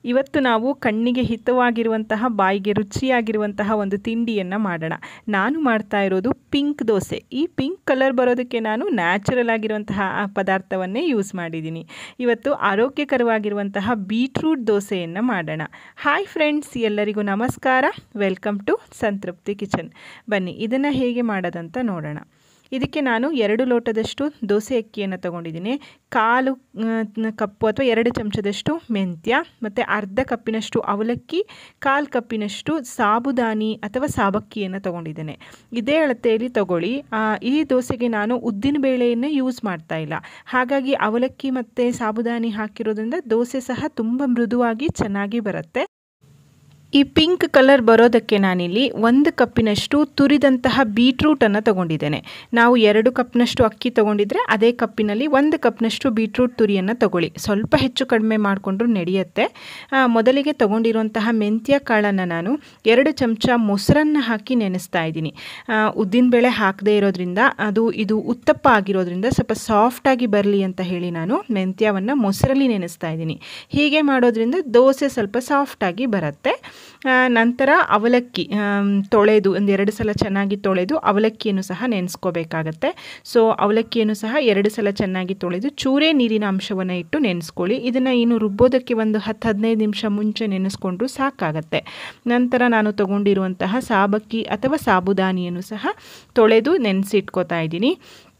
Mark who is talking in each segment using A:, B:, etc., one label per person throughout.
A: ಇವತ್ತು ನಾವು ಕಣ್ಣಿಗೆ ಹಿತವಾಗಿರುವಂತಹ ಬಾಯಿಗೆ ರುಚಿಯಾಗಿರುವಂತಹ ಒಂದು ತಿಂಡಿಯನ್ನು ಮಾಡೋಣ ನಾನು ಮಾಡ್ತಾ ಇರೋದು ಪಿಂಕ್ ದೋಸೆ ಈ ಪಿಂಕ್ ಕಲರ್ ಬರೋದಕ್ಕೆ ನಾನು ನ್ಯಾಚುರಲ್ ಆಗಿರುವಂತಹ ಆ ಪದಾರ್ಥವನ್ನೇ ಯೂಸ್ ಮಾಡಿದ್ದೀನಿ ಇವತ್ತು ಆರೋಗ್ಯಕರವಾಗಿರುವಂತಹ ಬೀಟ್ರೂಟ್ ದೋಸೆಯನ್ನು ಮಾಡೋಣ ಹಾಯ್ ಫ್ರೆಂಡ್ಸ್ ಎಲ್ಲರಿಗೂ ನಮಸ್ಕಾರ ವೆಲ್ಕಮ್ ಟು ಸಂತೃಪ್ತಿ ಕಿಚನ್ ಬನ್ನಿ ಇದನ್ನು ಹೇಗೆ ಮಾಡೋದಂತ ನೋಡೋಣ ಇದಕ್ಕೆ ನಾನು ಎರಡು ಲೋಟದಷ್ಟು ದೋಸೆ ಅಕ್ಕಿಯನ್ನು ತೊಗೊಂಡಿದ್ದೀನಿ ಕಾಲು ಕಪ್ಪು ಅಥವಾ ಎರಡು ಚಮಚದಷ್ಟು ಮೆಂತ್ಯ ಮತ್ತು ಅರ್ಧ ಕಪ್ಪಿನಷ್ಟು ಅವಲಕ್ಕಿ ಕಾಲು ಕಪ್ಪಿನಷ್ಟು ಸಾಬುದಾನಿ ಅಥವಾ ಸಾಬಕ್ಕಿಯನ್ನು ತೊಗೊಂಡಿದ್ದೇನೆ ಇದೇ ಅಳತೆಯಲ್ಲಿ ತಗೊಳ್ಳಿ ಈ ದೋಸೆಗೆ ನಾನು ಉದ್ದಿನ ಬೇಳೆಯನ್ನು ಯೂಸ್ ಮಾಡ್ತಾ ಇಲ್ಲ ಹಾಗಾಗಿ ಅವಲಕ್ಕಿ ಮತ್ತು ಸಾಬುದಾನಿ ಹಾಕಿರೋದ್ರಿಂದ ದೋಸೆ ಸಹ ತುಂಬ ಮೃದುವಾಗಿ ಚೆನ್ನಾಗಿ ಬರುತ್ತೆ ಈ ಪಿಂಕ್ ಕಲರ್ ಬರೋದಕ್ಕೆ ನಾನಿಲ್ಲಿ ಒಂದು ಕಪ್ಪಿನಷ್ಟು ತುರಿದಂತಹ ಬೀಟ್ರೂಟನ್ನು ತೊಗೊಂಡಿದ್ದೇನೆ ನಾವು ಎರಡು ಕಪ್ನಷ್ಟು ಅಕ್ಕಿ ತೊಗೊಂಡಿದ್ರೆ ಅದೇ ಕಪ್ಪಿನಲ್ಲಿ ಒಂದು ಕಪ್ನಷ್ಟು ಬೀಟ್ರೂಟ್ ತುರಿಯನ್ನು ತೊಗೊಳ್ಳಿ ಸ್ವಲ್ಪ ಹೆಚ್ಚು ಕಡಿಮೆ ಮಾಡಿಕೊಂಡ್ರು ನಡೆಯುತ್ತೆ ಮೊದಲಿಗೆ ತೊಗೊಂಡಿರುವಂತಹ ಮೆಂತ್ಯ ಕಾಳನ್ನು ನಾನು ಎರಡು ಚಮಚ ಮೊಸರನ್ನು ಹಾಕಿ ನೆನೆಸ್ತಾ ಇದ್ದೀನಿ ಉದ್ದಿನಬೇಳೆ ಹಾಕದೇ ಇರೋದ್ರಿಂದ ಅದು ಇದು ಉತ್ತಪ್ಪ ಆಗಿರೋದ್ರಿಂದ ಸ್ವಲ್ಪ ಸಾಫ್ಟಾಗಿ ಬರಲಿ ಅಂತ ಹೇಳಿ ನಾನು ಮೆಂತ್ಯವನ್ನು ಮೊಸರಲ್ಲಿ ನೆನೆಸ್ತಾ ಇದ್ದೀನಿ ಹೀಗೆ ಮಾಡೋದ್ರಿಂದ ದೋಸೆ ಸ್ವಲ್ಪ ಸಾಫ್ಟಾಗಿ ಬರುತ್ತೆ ನಂತರ ಅವಲಕ್ಕಿ ತೊಳೆದು ಒಂದೆರಡು ಸಲ ಚೆನ್ನಾಗಿ ತೊಳೆದು ಅವಲಕ್ಕಿಯನ್ನು ಸಹ ನೆನೆಸ್ಕೋಬೇಕಾಗತ್ತೆ ಸೊ ಅವಲಕ್ಕಿಯನ್ನು ಸಹ ಎರಡು ಸಲ ಚೆನ್ನಾಗಿ ತೊಳೆದು ಚೂರೇ ನೀರಿನ ಅಂಶವನ್ನು ಇಟ್ಟು ನೆನೆಸ್ಕೊಳ್ಳಿ ಇದನ್ನು ಇನ್ನು ರುಬ್ಬೋದಕ್ಕೆ ಒಂದು ಹತ್ತು ಹದಿನೈದು ನಿಮಿಷ ಮುಂಚೆ ನೆನೆಸ್ಕೊಂಡ್ರು ಸಾಕಾಗತ್ತೆ ನಂತರ ನಾನು ತೊಗೊಂಡಿರುವಂತಹ ಸಾಬಕ್ಕಿ ಅಥವಾ ಸಾಬುದಾನಿಯನ್ನು ಸಹ ತೊಳೆದು ನೆನೆಸಿಟ್ಕೋತಾ ಇದ್ದೀನಿ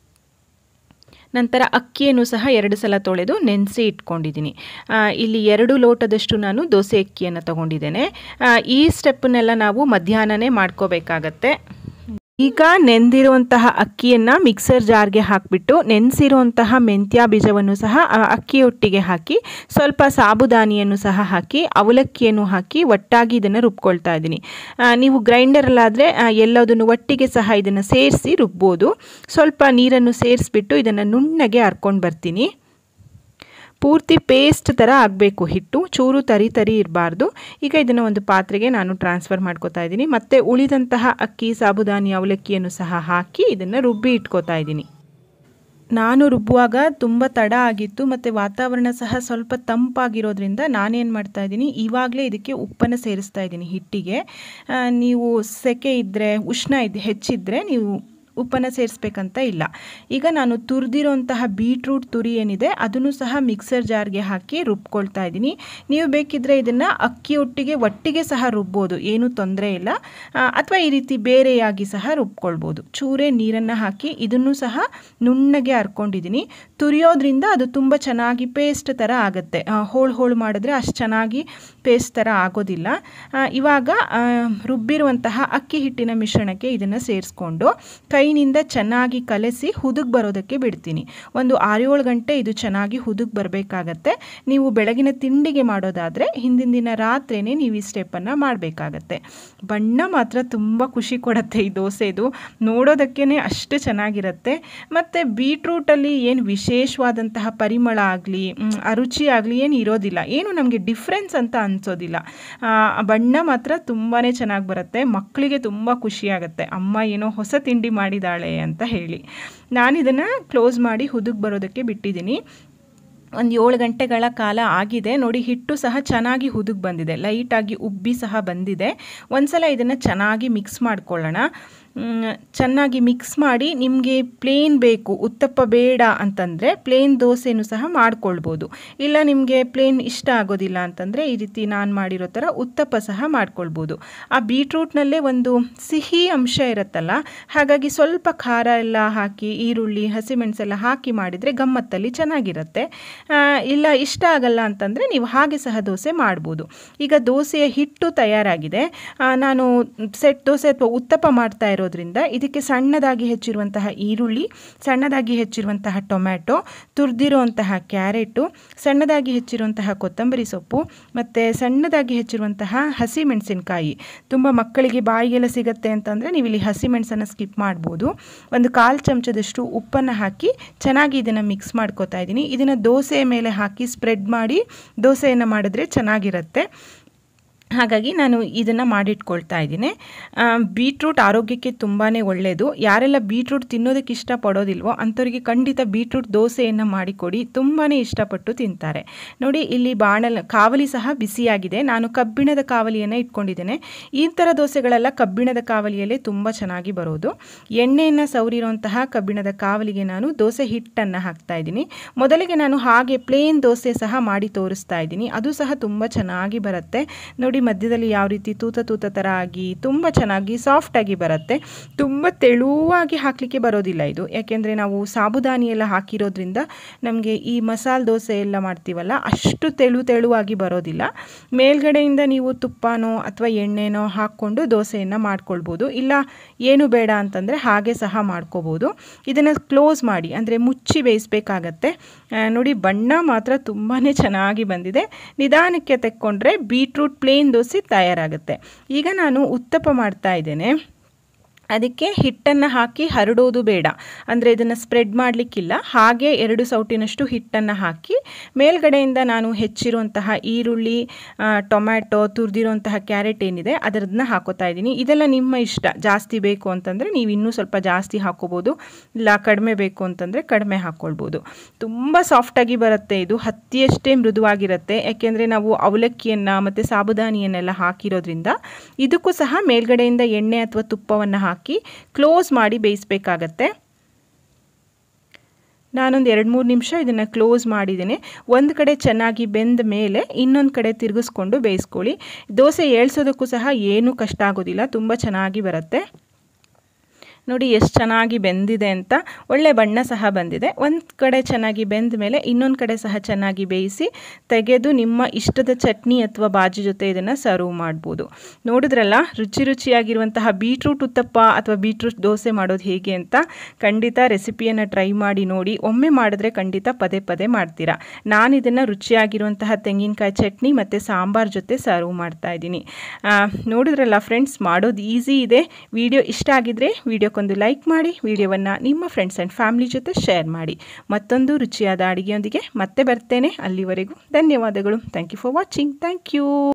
A: ನಂತರ ಅಕ್ಕಿಯನ್ನು ಸಹ ಎರಡು ಸಲ ತೊಳೆದು ನೆನೆಸಿ ಇಟ್ಕೊಂಡಿದ್ದೀನಿ ಇಲ್ಲಿ ಎರಡು ಲೋಟದಷ್ಟು ನಾನು ದೋಸೆ ಅಕ್ಕಿಯನ್ನು ತಗೊಂಡಿದ್ದೇನೆ ಈ ಸ್ಟೆಪ್ಪನ್ನೆಲ್ಲ ನಾವು ಮಧ್ಯಾಹ್ನನೇ ಮಾಡ್ಕೋಬೇಕಾಗತ್ತೆ ಈಗ ನೆಂದಿರುವಂತಹ ಅಕ್ಕಿಯನ್ನು ಮಿಕ್ಸರ್ ಜಾರ್ಗೆ ಹಾಕಿಬಿಟ್ಟು ನೆನೆಸಿರುವಂತಹ ಮೆಂತ್ಯ ಬೀಜವನ್ನು ಸಹ ಅಕ್ಕಿಯೊಟ್ಟಿಗೆ ಹಾಕಿ ಸ್ವಲ್ಪ ಸಾಬುದಾನಿಯನ್ನು ಸಹ ಹಾಕಿ ಅವಲಕ್ಕಿಯನ್ನು ಹಾಕಿ ಒಟ್ಟಾಗಿ ಇದನ್ನು ರುಬ್ಕೊಳ್ತಾ ಇದ್ದೀನಿ ನೀವು ಗ್ರೈಂಡರಲ್ಲಾದರೆ ಎಲ್ಲದನ್ನು ಒಟ್ಟಿಗೆ ಸಹ ಇದನ್ನು ಸೇರಿಸಿ ರುಬ್ಬೋದು ಸ್ವಲ್ಪ ನೀರನ್ನು ಸೇರಿಸ್ಬಿಟ್ಟು ಇದನ್ನು ನುಣ್ಣಗೆ ಹರ್ಕೊಂಡು ಬರ್ತೀನಿ ಪೂರ್ತಿ ಪೇಸ್ಟ್ ಥರ ಆಗಬೇಕು ಹಿಟ್ಟು ಚೂರು ತರಿ ತರಿ ಇರಬಾರ್ದು ಈಗ ಇದನ್ನು ಒಂದು ಪಾತ್ರೆಗೆ ನಾನು ಟ್ರಾನ್ಸ್ಫರ್ ಮಾಡ್ಕೋತಾ ಇದ್ದೀನಿ ಮತ್ತು ಉಳಿದಂತಹ ಅಕ್ಕಿ ಸಾಬುದಾನಿ ಅವಲಕ್ಕಿಯನ್ನು ಸಹ ಹಾಕಿ ಇದನ್ನು ರುಬ್ಬಿ ಇಟ್ಕೋತಾ ಇದ್ದೀನಿ ನಾನು ರುಬ್ಬುವಾಗ ತುಂಬ ತಡ ಆಗಿತ್ತು ಮತ್ತು ವಾತಾವರಣ ಸಹ ಸ್ವಲ್ಪ ತಂಪಾಗಿರೋದ್ರಿಂದ ನಾನೇನು ಮಾಡ್ತಾ ಇದ್ದೀನಿ ಇವಾಗಲೇ ಇದಕ್ಕೆ ಉಪ್ಪನ್ನು ಸೇರಿಸ್ತಾ ಇದ್ದೀನಿ ಹಿಟ್ಟಿಗೆ ನೀವು ಸೆಕೆ ಇದ್ದರೆ ಉಷ್ಣ ಇದ್ದು ಹೆಚ್ಚಿದ್ದರೆ ನೀವು ಉಪ್ಪನ್ನು ಸೇರಿಸ್ಬೇಕಂತ ಇಲ್ಲ ಈಗ ನಾನು ತುರಿದಿರೋಂತಹ ಬೀಟ್ರೂಟ್ ತುರಿ ಏನಿದೆ ಅದನ್ನು ಸಹ ಮಿಕ್ಸರ್ ಜಾರ್ಗೆ ಹಾಕಿ ರುಬ್ಕೊಳ್ತಾ ಇದ್ದೀನಿ ನೀವು ಬೇಕಿದ್ದರೆ ಇದನ್ನು ಅಕ್ಕಿ ಒಟ್ಟಿಗೆ ಒಟ್ಟಿಗೆ ಸಹ ರುಬ್ಬೋದು ಏನೂ ತೊಂದರೆ ಇಲ್ಲ ಅಥವಾ ಈ ರೀತಿ ಬೇರೆಯಾಗಿ ಸಹ ರುಬ್ಕೊಳ್ಬೋದು ಚೂರೇ ನೀರನ್ನು ಹಾಕಿ ಇದನ್ನು ಸಹ ನುಣ್ಣಗೆ ಹರ್ಕೊಂಡಿದ್ದೀನಿ ತುರಿಯೋದ್ರಿಂದ ಅದು ತುಂಬ ಚೆನ್ನಾಗಿ ಪೇಸ್ಟ್ ಥರ ಆಗುತ್ತೆ ಹೋಳು ಹೋಳು ಮಾಡಿದ್ರೆ ಅಷ್ಟು ಚೆನ್ನಾಗಿ ಪೇಸ್ಟ್ ಥರ ಆಗೋದಿಲ್ಲ ಇವಾಗ ರುಬ್ಬಿರುವಂತಹ ಅಕ್ಕಿ ಹಿಟ್ಟಿನ ಮಿಶ್ರಣಕ್ಕೆ ಇದನ್ನು ಸೇರಿಸ್ಕೊಂಡು ಕೈನಿಂದ ಚೆನ್ನಾಗಿ ಕಲಸಿ ಹುದುಗ್ ಬರೋದಕ್ಕೆ ಬಿಡ್ತೀನಿ ಒಂದು ಆರೇಳು ಗಂಟೆ ಇದು ಚೆನ್ನಾಗಿ ಹುದುಗ್ ಬರಬೇಕಾಗತ್ತೆ ನೀವು ಬೆಳಗಿನ ತಿಂಡಿಗೆ ಮಾಡೋದಾದರೆ ಹಿಂದಿನ ದಿನ ರಾತ್ರಿಯೇ ನೀವು ಈ ಸ್ಟೆಪ್ಪನ್ನು ಮಾಡಬೇಕಾಗತ್ತೆ ಬಣ್ಣ ಮಾತ್ರ ತುಂಬ ಖುಷಿ ಕೊಡುತ್ತೆ ಈ ದೋಸೆದು ನೋಡೋದಕ್ಕೇ ಅಷ್ಟು ಚೆನ್ನಾಗಿರುತ್ತೆ ಮತ್ತು ಬೀಟ್ರೂಟಲ್ಲಿ ಏನು ವಿಶೇಷವಾದಂತಹ ಪರಿಮಳ ಆಗಲಿ ಅರುಚಿ ಆಗಲಿ ಏನು ಇರೋದಿಲ್ಲ ಏನು ನಮಗೆ ಡಿಫ್ರೆನ್ಸ್ ಅಂತ ಅನಿಸೋದಿಲ್ಲ ಬಣ್ಣ ಮಾತ್ರ ತುಂಬಾ ಚೆನ್ನಾಗಿ ಬರುತ್ತೆ ಮಕ್ಕಳಿಗೆ ತುಂಬ ಖುಷಿಯಾಗುತ್ತೆ ಅಮ್ಮ ಏನೋ ಹೊಸ ತಿಂಡಿ ಮಾಡಿದಾಳೆ ಅಂತ ಹೇಳಿ ನಾನು ಇದನ್ನು ಕ್ಲೋಸ್ ಮಾಡಿ ಹುದುಗ್ ಬರೋದಕ್ಕೆ ಬಿಟ್ಟಿದ್ದೀನಿ ಒಂದು ಏಳು ಗಂಟೆಗಳ ಕಾಲ ಆಗಿದೆ ನೋಡಿ ಹಿಟ್ಟು ಸಹ ಚೆನ್ನಾಗಿ ಹುದುಗ್ ಬಂದಿದೆ ಲೈಟಾಗಿ ಉಬ್ಬಿ ಸಹ ಬಂದಿದೆ ಒಂದ್ಸಲ ಇದನ್ನು ಚೆನ್ನಾಗಿ ಮಿಕ್ಸ್ ಮಾಡ್ಕೊಳ್ಳೋಣ ಚೆನ್ನಾಗಿ ಮಿಕ್ಸ್ ಮಾಡಿ ನಿಮಗೆ ಪ್ಲೇನ್ ಬೇಕು ಉತ್ತಪ್ಪ ಬೇಡ ಅಂತಂದರೆ ಪ್ಲೇನ್ ದೋಸೆನೂ ಸಹ ಮಾಡ್ಕೊಳ್ಬೋದು ಇಲ್ಲ ನಿಮಗೆ ಪ್ಲೇನ್ ಇಷ್ಟ ಆಗೋದಿಲ್ಲ ಅಂತಂದರೆ ಈ ರೀತಿ ನಾನು ಮಾಡಿರೋ ಥರ ಉತ್ತಪ್ಪ ಸಹ ಮಾಡ್ಕೊಳ್ಬೋದು ಆ ಬೀಟ್ರೂಟ್ನಲ್ಲೇ ಒಂದು ಸಿಹಿ ಅಂಶ ಇರುತ್ತಲ್ಲ ಹಾಗಾಗಿ ಸ್ವಲ್ಪ ಖಾರ ಎಲ್ಲ ಹಾಕಿ ಈರುಳ್ಳಿ ಹಸಿಮೆಣಸೆಲ್ಲ ಹಾಕಿ ಮಾಡಿದರೆ ಗಮ್ಮತ್ತಲ್ಲಿ ಚೆನ್ನಾಗಿರುತ್ತೆ ಇಲ್ಲ ಇಷ್ಟ ಆಗಲ್ಲ ಅಂತಂದರೆ ನೀವು ಹಾಗೆ ಸಹ ದೋಸೆ ಮಾಡ್ಬೋದು ಈಗ ದೋಸೆಯ ಹಿಟ್ಟು ತಯಾರಾಗಿದೆ ನಾನು ಸೆಟ್ ದೋಸೆ ಅಥವಾ ಉತ್ತಪ್ಪ ಮಾಡ್ತಾ ಇರೋದ್ರಿಂದ ಇದಕ್ಕೆ ಸಣ್ಣದಾಗಿ ಹೆಚ್ಚಿರುವಂತಹ ಈರುಳ್ಳಿ ಸಣ್ಣದಾಗಿ ಹೆಚ್ಚಿರುವಂತಹ ಟೊಮ್ಯಾಟೊ ತುರಿದಿರುವಂತಹ ಕ್ಯಾರೆಟು ಸಣ್ಣದಾಗಿ ಹೆಚ್ಚಿರುವಂತಹ ಕೊತ್ತಂಬರಿ ಸೊಪ್ಪು ಮತ್ತು ಸಣ್ಣದಾಗಿ ಹೆಚ್ಚಿರುವಂತಹ ಹಸಿ ಮೆಣಸಿನಕಾಯಿ ತುಂಬ ಮಕ್ಕಳಿಗೆ ಬಾಯಿಗೆಲ್ಲ ಸಿಗುತ್ತೆ ಅಂತಂದರೆ ನೀವು ಇಲ್ಲಿ ಹಸಿ ಮೆಣಸನ್ನು ಸ್ಕಿಪ್ ಮಾಡ್ಬೋದು ಒಂದು ಕಾಲು ಚಮಚದಷ್ಟು ಉಪ್ಪನ್ನು ಹಾಕಿ ಚೆನ್ನಾಗಿ ಇದನ್ನು ಮಿಕ್ಸ್ ಮಾಡ್ಕೋತಾ ಇದ್ದೀನಿ ಇದನ್ನು ದೋಸೆ ಮೇಲೆ ಹಾಕಿ ಸ್ಪ್ರೆಡ್ ಮಾಡಿ ದೋಸೆಯನ್ನು ಮಾಡಿದ್ರೆ ಚೆನ್ನಾಗಿರುತ್ತೆ ಹಾಗಾಗಿ ನಾನು ಇದನ್ನು ಮಾಡಿಟ್ಕೊಳ್ತಾ ಇದ್ದೀನಿ ಬೀಟ್ರೂಟ್ ಆರೋಗ್ಯಕ್ಕೆ ತುಂಬಾ ಒಳ್ಳೆಯದು ಯಾರೆಲ್ಲ ಬೀಟ್ರೂಟ್ ತಿನ್ನೋದಕ್ಕೆ ಇಷ್ಟಪಡೋದಿಲ್ವೋ ಅಂಥವ್ರಿಗೆ ಖಂಡಿತ ಬೀಟ್ರೂಟ್ ದೋಸೆಯನ್ನು ಮಾಡಿಕೊಡಿ ತುಂಬಾ ಇಷ್ಟಪಟ್ಟು ತಿಂತಾರೆ ನೋಡಿ ಇಲ್ಲಿ ಬಾಣಲ ಕಾವಲಿ ಸಹ ಬಿಸಿಯಾಗಿದೆ ನಾನು ಕಬ್ಬಿಣದ ಕಾವಲಿಯನ್ನು ಇಟ್ಕೊಂಡಿದ್ದೇನೆ ಈ ಥರ ದೋಸೆಗಳೆಲ್ಲ ಕಬ್ಬಿಣದ ಕಾವಲಿಯಲ್ಲೇ ತುಂಬ ಚೆನ್ನಾಗಿ ಬರೋದು ಎಣ್ಣೆಯನ್ನು ಸವರಿರುವಂತಹ ಕಬ್ಬಿಣದ ಕಾವಲಿಗೆ ನಾನು ದೋಸೆ ಹಿಟ್ಟನ್ನು ಹಾಕ್ತಾ ಇದ್ದೀನಿ ಮೊದಲಿಗೆ ನಾನು ಹಾಗೆ ಪ್ಲೇನ್ ದೋಸೆ ಸಹ ಮಾಡಿ ತೋರಿಸ್ತಾ ಇದ್ದೀನಿ ಅದು ಸಹ ತುಂಬ ಚೆನ್ನಾಗಿ ಬರುತ್ತೆ ನೋಡಿ ಮಧ್ಯದಲ್ಲಿ ಯಾವ ರೀತಿ ತೂತ ತೂತ ಥರ ಆಗಿ ತುಂಬ ಚೆನ್ನಾಗಿ ಸಾಫ್ಟಾಗಿ ಬರುತ್ತೆ ತುಂಬ ತೆಳುವಾಗಿ ಹಾಕಲಿಕ್ಕೆ ಬರೋದಿಲ್ಲ ಇದು ಯಾಕೆಂದರೆ ನಾವು ಸಾಬುದಾನಿ ಎಲ್ಲ ಹಾಕಿರೋದ್ರಿಂದ ನಮಗೆ ಈ ಮಸಾಲೆ ದೋಸೆ ಎಲ್ಲ ಮಾಡ್ತೀವಲ್ಲ ಅಷ್ಟು ತೆಳು ತೆಳುವಾಗಿ ಬರೋದಿಲ್ಲ ಮೇಲ್ಗಡೆಯಿಂದ ನೀವು ತುಪ್ಪನೋ ಅಥವಾ ಎಣ್ಣೆನೋ ಹಾಕ್ಕೊಂಡು ದೋಸೆಯನ್ನು ಮಾಡ್ಕೊಳ್ಬೋದು ಇಲ್ಲ ಏನು ಬೇಡ ಅಂತಂದರೆ ಹಾಗೆ ಸಹ ಮಾಡ್ಕೋಬೋದು ಇದನ್ನು ಕ್ಲೋಸ್ ಮಾಡಿ ಅಂದರೆ ಮುಚ್ಚಿ ಬೇಯಿಸಬೇಕಾಗತ್ತೆ ನೋಡಿ ಬಣ್ಣ ಮಾತ್ರ ತುಂಬಾ ಚೆನ್ನಾಗಿ ಬಂದಿದೆ ನಿಧಾನಕ್ಕೆ ತೆಕ್ಕೊಂಡ್ರೆ ಬೀಟ್ರೂಟ್ ಪ್ಲೇನ್ ದೋಸೆ ತಯಾರಾಗುತ್ತೆ ಈಗ ನಾನು ಉತ್ತಪ್ಪ ಮಾಡ್ತಾ ಇದ್ದೇನೆ ಅದಕ್ಕೆ ಹಿಟ್ಟನ್ನು ಹಾಕಿ ಹರಡೋದು ಬೇಡ ಅಂದರೆ ಇದನ್ನು ಸ್ಪ್ರೆಡ್ ಮಾಡಲಿಕ್ಕಿಲ್ಲ ಹಾಗೆ ಎರಡು ಸೌಟಿನಷ್ಟು ಹಿಟ್ಟನ್ನು ಹಾಕಿ ಮೇಲ್ಗಡೆಯಿಂದ ನಾನು ಹೆಚ್ಚಿರುವಂತಹ ಈರುಳ್ಳಿ ಟೊಮ್ಯಾಟೊ ತುರಿದಿರುವಂತಹ ಕ್ಯಾರೆಟ್ ಏನಿದೆ ಅದರದನ್ನ ಹಾಕೋತಾ ಇದ್ದೀನಿ ಇದೆಲ್ಲ ನಿಮ್ಮ ಇಷ್ಟ ಜಾಸ್ತಿ ಬೇಕು ಅಂತಂದರೆ ನೀವು ಇನ್ನೂ ಸ್ವಲ್ಪ ಜಾಸ್ತಿ ಹಾಕೋಬೋದು ಇಲ್ಲ ಕಡಿಮೆ ಬೇಕು ಅಂತಂದರೆ ಕಡಿಮೆ ಹಾಕ್ಕೊಳ್ಬೋದು ತುಂಬ ಸಾಫ್ಟಾಗಿ ಬರುತ್ತೆ ಇದು ಹತ್ತಿಯಷ್ಟೇ ಮೃದುವಾಗಿರುತ್ತೆ ಯಾಕೆಂದರೆ ನಾವು ಅವಲಕ್ಕಿಯನ್ನು ಮತ್ತು ಸಾಬುದಾನಿಯನ್ನೆಲ್ಲ ಹಾಕಿರೋದ್ರಿಂದ ಇದಕ್ಕೂ ಸಹ ಮೇಲ್ಗಡೆಯಿಂದ ಎಣ್ಣೆ ಅಥವಾ ತುಪ್ಪವನ್ನು ಹಾಕಿ ಕ್ಲೋಸ್ ಮಾಡಿ ಬೇಯಿಸಬೇಕಾಗತ್ತೆ ನಾನೊಂದು ಎರಡು ಮೂರು ನಿಮಿಷ ಇದನ್ನು ಕ್ಲೋಸ್ ಮಾಡಿದ್ದೀನಿ ಒಂದು ಕಡೆ ಚೆನ್ನಾಗಿ ಬೆಂದ ಮೇಲೆ ಇನ್ನೊಂದು ಕಡೆ ತಿರುಗಿಸ್ಕೊಂಡು ಬೇಯಿಸ್ಕೊಳ್ಳಿ ದೋಸೆ ಏಳ್ಸೋದಕ್ಕೂ ಸಹ ಏನೂ ಕಷ್ಟ ಆಗೋದಿಲ್ಲ ತುಂಬ ಚೆನ್ನಾಗಿ ಬರುತ್ತೆ ನೋಡಿ ಎಷ್ಟು ಚೆನ್ನಾಗಿ ಬೆಂದಿದೆ ಅಂತ ಒಳ್ಳೆ ಬಣ್ಣ ಸಹ ಬಂದಿದೆ ಒಂದು ಕಡೆ ಚೆನ್ನಾಗಿ ಬೆಂದ ಮೇಲೆ ಇನ್ನೊಂದು ಕಡೆ ಸಹ ಚೆನ್ನಾಗಿ ಬೇಯಿಸಿ ತೆಗೆದು ನಿಮ್ಮ ಇಷ್ಟದ ಚಟ್ನಿ ಅಥವಾ ಬಾಜಿ ಜೊತೆ ಇದನ್ನು ಸರ್ವ್ ಮಾಡ್ಬೋದು ನೋಡಿದ್ರಲ್ಲ ರುಚಿ ರುಚಿಯಾಗಿರುವಂತಹ ಬೀಟ್ರೂಟ್ ಉತ್ತಪ್ಪ ಅಥವಾ ಬೀಟ್ರೂಟ್ ದೋಸೆ ಮಾಡೋದು ಹೇಗೆ ಅಂತ ಖಂಡಿತ ರೆಸಿಪಿಯನ್ನು ಟ್ರೈ ಮಾಡಿ ನೋಡಿ ಒಮ್ಮೆ ಮಾಡಿದ್ರೆ ಖಂಡಿತ ಪದೇ ಪದೇ ಮಾಡ್ತೀರಾ ನಾನು ಇದನ್ನು ರುಚಿಯಾಗಿರುವಂತಹ ತೆಂಗಿನಕಾಯಿ ಚಟ್ನಿ ಮತ್ತು ಸಾಂಬಾರ್ ಜೊತೆ ಸರ್ವ್ ಮಾಡ್ತಾ ಇದ್ದೀನಿ ನೋಡಿದ್ರಲ್ಲ ಫ್ರೆಂಡ್ಸ್ ಮಾಡೋದು ಈಸಿ ಇದೆ ವಿಡಿಯೋ ಇಷ್ಟ ಆಗಿದ್ರೆ ವಿಡಿಯೋ ಒಂದು ಲೈಕ್ ಮಾಡಿ ವಿಡಿಯೋವನ್ನು ನಿಮ್ಮ ಫ್ರೆಂಡ್ಸ್ ಆ್ಯಂಡ್ ಫ್ಯಾಮಿಲಿ ಜೊತೆ ಶೇರ್ ಮಾಡಿ ಮತ್ತೊಂದು ರುಚಿಯಾದ ಅಡುಗೆಯೊಂದಿಗೆ ಮತ್ತೆ ಬರ್ತೇನೆ ಅಲ್ಲಿವರೆಗೂ ಧನ್ಯವಾದಗಳು thank you for watching thank you